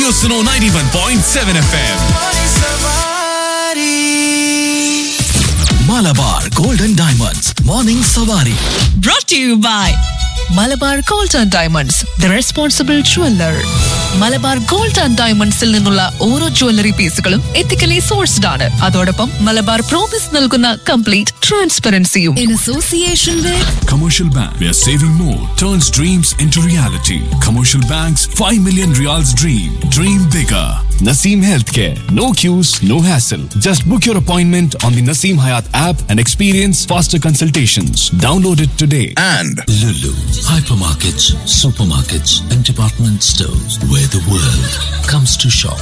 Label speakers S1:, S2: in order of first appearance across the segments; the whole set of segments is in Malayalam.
S1: Radio Suno 91.7 FM. Malabar Golden Diamonds. Morning Savari.
S2: brought to you by Malabar gold and diamonds the responsible jeweller Malabar gold and ഡയമണ്ട്സിൽ നിന്നുള്ള ഓരോ ജ്വല്ലറി പീസുകളും എത്തിക്കലി സോഴ്സ്ഡ് ആണ് അതോടൊപ്പം മലബാർ പ്രോമിസ് നൽകുന്ന കംപ്ലീറ്റ് ട്രാൻസ്പെറൻസിയും in association with
S1: Commercial Bank, where saving more turns dreams into reality. Commercial Bank's 5 million reals dream. Dream bigger. Naseem Healthcare. No queues, no hassle. Just book your appointment on the Naseem Hayat app and experience faster consultations. Download it today.
S3: and Lulu, hypermarkets, supermarkets, and department stores where the world comes to shop.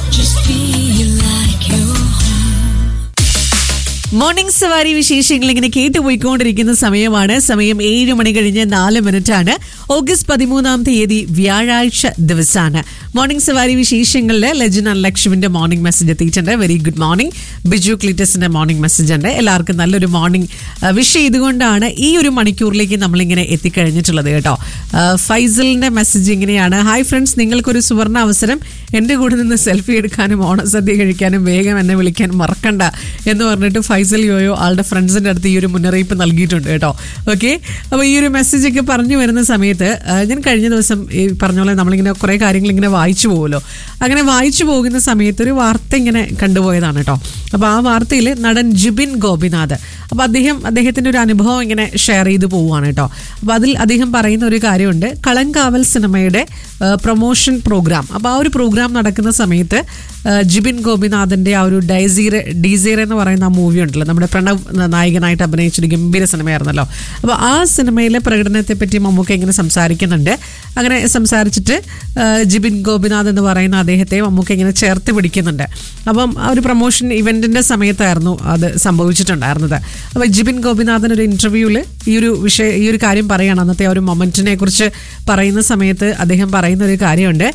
S4: Morning സവാരി വിശേഷങ്ങൾ ഇങ്ങനെ കേട്ടുപോയിക്കൊണ്ടിരിക്കുന്ന സമയമാണ് സമയം ഏഴ് മണി കഴിഞ്ഞ് നാല് മിനിറ്റ് ആണ് ഓഗസ്റ്റ് പതിമൂന്നാം തീയതി വ്യാഴാഴ്ച ദിവസമാണ് മോർണിംഗ് സവാരി വിശേഷങ്ങളിൽ ലജന ലക്ഷ്മിന്റെ മോർണിംഗ് മെസ്സേജ് എത്തിയിട്ടുണ്ട് വെരി ഗുഡ് മോർണിംഗ് ബിജു ക്ലീറ്റസിന്റെ മോർണിംഗ് മെസ്സേജ് ഉണ്ട് എല്ലാവർക്കും നല്ലൊരു മോർണിംഗ് വിഷ് ചെയ്തുകൊണ്ടാണ് ഈ ഒരു മണിക്കൂറിലേക്ക് നമ്മളിങ്ങനെ എത്തിക്കഴിഞ്ഞിട്ടുള്ളത് കേട്ടോ ആ, ഫൈസലിന്റെ മെസ്സേജ് ഇങ്ങനെയാണ് ഹായ് ഫ്രണ്ട്സ് നിങ്ങൾക്കൊരു സുവർണ അവസരം എൻ്റെ കൂടെ നിന്ന് സെൽഫി എടുക്കാനും ഓണസദ്യ കഴിക്കാനും വേഗം എന്നെ വിളിക്കാൻ മറക്കണ്ട എന്ന് പറഞ്ഞിട്ട് ഫൈസൽ യോയോ ആളുടെ ഫ്രണ്ട്സിൻ്റെ അടുത്ത് ഈ ഒരു മുന്നറിയിപ്പ് നൽകിയിട്ടുണ്ട് കേട്ടോ ഓക്കെ അപ്പോൾ ഈ ഒരു മെസ്സേജ് ഒക്കെ പറഞ്ഞു വരുന്ന സമയത്ത് ആ, ഞാൻ കഴിഞ്ഞ ദിവസം ഈ പറഞ്ഞ പോലെ നമ്മളിങ്ങനെ കുറേ കാര്യങ്ങൾ ഇങ്ങനെ വായിച്ചു പോകുമല്ലോ അങ്ങനെ വായിച്ചു പോകുന്ന സമയത്ത് ഒരു വാർത്ത ഇങ്ങനെ കണ്ടുപോയതാണ് കേട്ടോ അപ്പോൾ ആ വാർത്തയിൽ നടൻ ജിബിൻ ഗോപിനാഥ് അപ്പോൾ അദ്ദേഹം അദ്ദേഹത്തിൻ്റെ ഒരു അനുഭവം ഇങ്ങനെ ഷെയർ ചെയ്തു പോവുകയാണ് കേട്ടോ അപ്പോൾ അതിൽ അദ്ദേഹം പറയുന്ന ഒരു കാര്യമുണ്ട് കളങ്കാവൽ സിനിമയുടെ പ്രൊമോഷൻ പ്രോഗ്രാം അപ്പോൾ ആ ഒരു പ്രോഗ്രാം നടക്കുന്ന സമയത്ത് ആ, ജിബിൻ ഗോപിനാഥിൻ്റെ ആ ഒരു ഡൈസീർ ഡീസീർ എന്ന് പറയുന്ന ആ മൂവി ഉണ്ടല്ലോ നമ്മുടെ പ്രണവ് നായകനായിട്ട് അഭിനയിച്ചൊരു ഗംഭീര സിനിമയായിരുന്നല്ലോ അപ്പോൾ ആ സിനിമയിലെ പ്രകടനത്തെ പറ്റി മമ്മൂക്ക ഇങ്ങനെ സംസാരിക്കുന്നുണ്ട് അങ്ങനെ സംസാരിച്ചിട്ട് ആ, ജിബിൻ ഗോപിനാഥ് എന്ന് പറയുന്ന അദ്ദേഹത്തെ മമ്മൂക്ക ഇങ്ങനെ ചേർത്ത് പിടിക്കുന്നുണ്ട് അപ്പം ആ ഒരു പ്രൊമോഷൻ ഇവന്റിന്റെ സമയത്തായിരുന്നു അത് സംഭവിച്ചിട്ടുണ്ടായിരുന്നത് അപ്പോൾ ജിബിൻ ഗോപിനാഥൻ ഒരു ഇന്റർവ്യൂവിൽ ഈ ഒരു വിഷയ ഈ ഒരു കാര്യം പറയുകയാണ് അന്നത്തെ ആ ഒരു മൊമെന്റിനെ കുറിച്ച് പറയുന്ന സമയത്ത് അദ്ദേഹം പറയുന്ന ഒരു കാര്യമുണ്ട്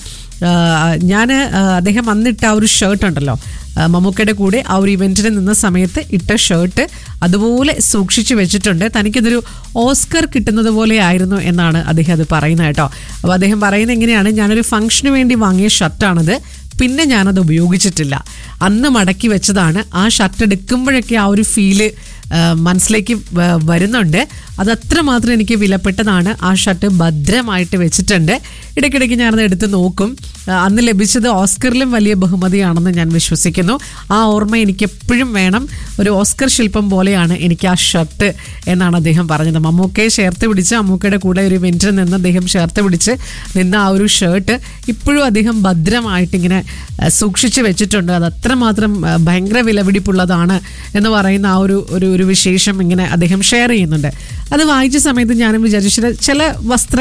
S4: ഞാൻ അദ്ദേഹം അന്നിട്ട ആ ഒരു ഷർട്ട് ഉണ്ടല്ലോ ആ, മമ്മൂക്കയുടെ കൂടെ ആ ഒരു ഇവന്റിന് നിന്ന സമയത്ത് ഇട്ട ഷർട്ട് അതുപോലെ സൂക്ഷിച്ചു വെച്ചിട്ടുണ്ട് തനിക്കിതൊരു ഓസ്കർ കിട്ടുന്നത് പോലെ ആയിരുന്നു എന്നാണ് അദ്ദേഹം അത് പറയുന്നത് കേട്ടോ അപ്പോൾ അദ്ദേഹം പറയുന്നത് എങ്ങനെയാണ് ഞാനൊരു ഫംഗ്ഷന് വേണ്ടി വാങ്ങിയ ഷർട്ടാണത് പിന്നെ ഞാനത് ഉപയോഗിച്ചിട്ടില്ല അന്ന് മടക്കി വെച്ചതാണ് ആ ഷർട്ട് എടുക്കുമ്പോഴൊക്കെ ആ ഒരു ഫീല് മനസ്സിലേക്ക് വ- വരുന്നുണ്ട് അത് അത്രമാത്രം എനിക്ക് വിലപ്പെട്ടതാണ് ആ ഷർട്ട് ഭദ്രമായിട്ട് വെച്ചിട്ടുണ്ട് ഇടയ്ക്കിടയ്ക്ക് ഞാനത് എടുത്ത് നോക്കും ആ, അന്ന് ലഭിച്ചത് ഓസ്കറിലും വലിയ ബഹുമതിയാണെന്ന് ഞാൻ വിശ്വസിക്കുന്നു ആ ഓർമ്മ എനിക്ക് എപ്പോഴും വേണം ഒരു ഓസ്കർ ശില്പം പോലെയാണ് എനിക്ക് ആ ഷർട്ട് എന്നാണ് അദ്ദേഹം പറഞ്ഞത് മമ്മൂക്കയെ ചേർത്ത് പിടിച്ച് മമ്മൂക്കയുടെ കൂടെ ഒരു ഇവൻറ്റിൽ നിന്ന് അദ്ദേഹം ചേർത്ത് പിടിച്ച് നിന്ന ആ ഒരു ഷർട്ട് ഇപ്പോഴും അദ്ദേഹം ഭദ്രമായിട്ട് ഇങ്ങനെ ആ, സൂക്ഷിച്ച് വെച്ചിട്ടുണ്ട് അത് അത്രമാത്രം ആ, ഭയങ്കര വിലപിടിപ്പുള്ളതാണ് എന്ന് പറയുന്ന ആ ഒരു ഒരു ഒരു വിശേഷം ഇങ്ങനെ അദ്ദേഹം ഷെയർ ചെയ്യുന്നുണ്ട് അത് വായിച്ച സമയത്ത് ഞാനും വിചാരിച്ചത് ചില വസ്ത്ര